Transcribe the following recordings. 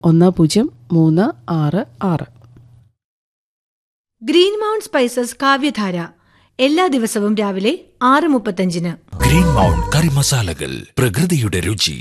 ഒന്ന് പൂജ്യം മൂന്ന് ആറ് ആറ് ഗ്രീൻ മൗണ്ട് സ്പൈസസ് കാവ്യധാര എല്ലാ ദിവസവും രാവിലെ ആറ് മുപ്പത്തഞ്ചിന് ഗ്രീൻ മൗണ്ട് കറി മസാലകൾ പ്രകൃതിയുടെ രുചി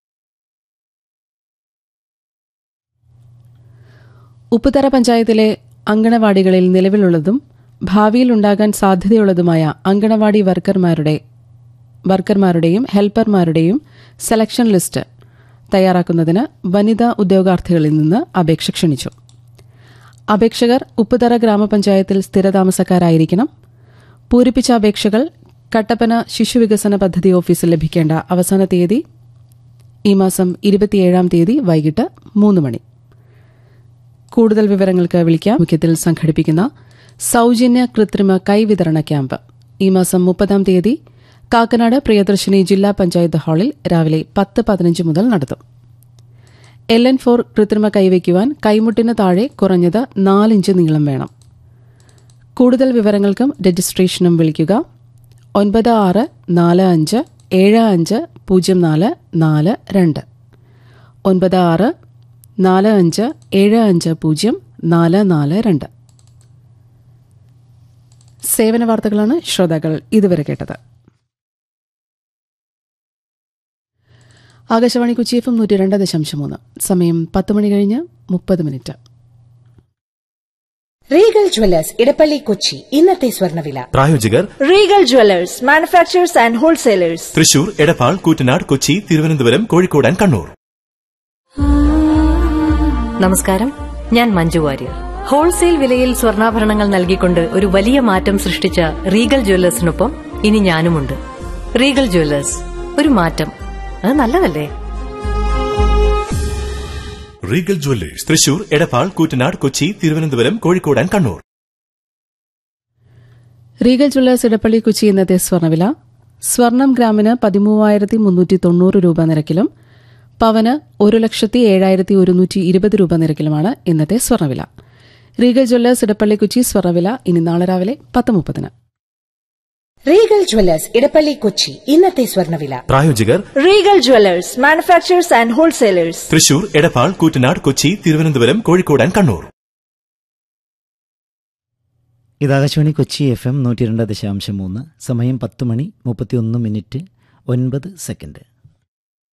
ഉപ്പുതറ പഞ്ചായത്തിലെ അങ്കണവാടികളിൽ നിലവിലുള്ളതും ഭാവിയിൽ ഉണ്ടാകാൻ സാധ്യതയുള്ളതുമായ അങ്കണവാടി വർക്കർമാരുടെ വർക്കർമാരുടെയും ഹെൽപ്പർമാരുടെയും സെലക്ഷൻ ലിസ്റ്റ് തയ്യാറാക്കുന്നതിന് വനിതാ ഉദ്യോഗാർത്ഥികളിൽ നിന്ന് അപേക്ഷ ക്ഷണിച്ചു അപേക്ഷകർ ഉപ്പുതറ ഗ്രാമപഞ്ചായത്തിൽ സ്ഥിരതാമസക്കാരായിരിക്കണം പൂരിപ്പിച്ച അപേക്ഷകൾ കട്ടപ്പന ശിശുവികസന പദ്ധതി ഓഫീസിൽ ലഭിക്കേണ്ട അവസാന തീയതി ഈ മാസം ഇരുപത്തിയേഴാം തീയതി വൈകിട്ട് മൂന്ന് മണി കൂടുതൽ വിവരങ്ങൾക്ക് വിളിക്കാം മുഖ്യത്തിൽ സംഘടിപ്പിക്കുന്ന സൌജന്യ കൃത്രിമ കൈവിതരണ ക്യാമ്പ് ഈ മാസം മുപ്പതാം തീയതി കാക്കനാട് പ്രിയദർശിനി ജില്ലാ പഞ്ചായത്ത് ഹാളിൽ രാവിലെ പത്ത് പതിനഞ്ച് മുതൽ നടത്തും എൽ എൻ ഫോർ കൃത്രിമ കൈവയ്ക്കുവാൻ കൈമുട്ടിന് താഴെ കുറഞ്ഞത് നാലിഞ്ച് നീളം വേണം കൂടുതൽ വിവരങ്ങൾക്കും രജിസ്ട്രേഷനും വിളിക്കുക ഒൻപത് ആറ് നാല് അഞ്ച് ഏഴ് അഞ്ച് പൂജ്യം നാല് നാല് രണ്ട് ഒൻപത് ആറ് നാല് അഞ്ച് ഏഴ് അഞ്ച് പൂജ്യം നാല് നാല് രണ്ട് സേവന വാർത്തകളാണ് ശ്രോതാക്കൾ ഇതുവരെ കേട്ടത് ആകാശവാണി കൊച്ചി എഫ് എം നൂറ്റി രണ്ട് ദശാംശം മൂന്ന് സമയം പത്ത് മണി കഴിഞ്ഞ് മുപ്പത് minute Regal Jewellers Edappally Kochi ഇന്നത്തെ സ്വർണ്ണവില പ്രായോജകർ Regal Jewellers manufacturers and wholesalers Thrissur Edappal Koottanad Kochi Thiruvananthapuram Kozhikode and Kannur നമസ്കാരം ഞാൻ മഞ്ജു വാര്യർ ഹോൾസെയിൽ വിലയിൽ സ്വർണ്ണാഭരണങ്ങൾ നൽകിക്കൊണ്ട് ഒരു വലിയ മാറ്റം സൃഷ്ടിച്ച റീഗൽ ജ്വല്ലേഴ്സിനൊപ്പം ഇനി ഞാനുമുണ്ട് റീഗൽ ജ്വല്ലേഴ്സ് ഒരു മാറ്റം അത് നല്ലതല്ലേ Regal Jewellers Thrissur Edappal Koottanad Kochi Thiruvananthapuram Kozhikode and Kannur Regal Jewellers Edappally Kochi ഇന്നത്തെ സ്വർണ്ണവില സ്വർണം ഗ്രാമിന് പതിമൂവായിരത്തി മുന്നൂറ്റി തൊണ്ണൂറ് രൂപ നിരക്കിലും പവന് ഒരു ലക്ഷത്തി ഏഴായിരത്തി ഒരുന്നൂറ്റി ഇരുപത് രൂപ നിരക്കിലുമാണ് ഇന്നത്തെ സ്വർണ്ണവില റീഗൽ ജ്വല്ലേഴ്സ് ഇടപ്പള്ളി കൊച്ചി സ്വർണ്ണവില ഇനി നാളെ രാവിലെ പത്ത് മുപ്പതിന് റീഗൽ ജ്വല്ലേഴ്സ് ഇടപ്പള്ളി കൊച്ചി ഇന്നത്തെ സ്വർണ്ണവില പ്രായോജകർ Regal Jewellers manufacturers and wholesalers Thrissur Edappal Koottanad Kochi Thiruvananthapuram Kozhikode and Kannur ഇത് ആകാശവാണി കൊച്ചി എഫ് എം നൂറ്റി രണ്ട് ദശാംശം മൂന്ന് സമയം പത്ത് മണി മുപ്പത്തിയൊന്ന് മിനിറ്റ് ഒൻപത് സെക്കൻഡ്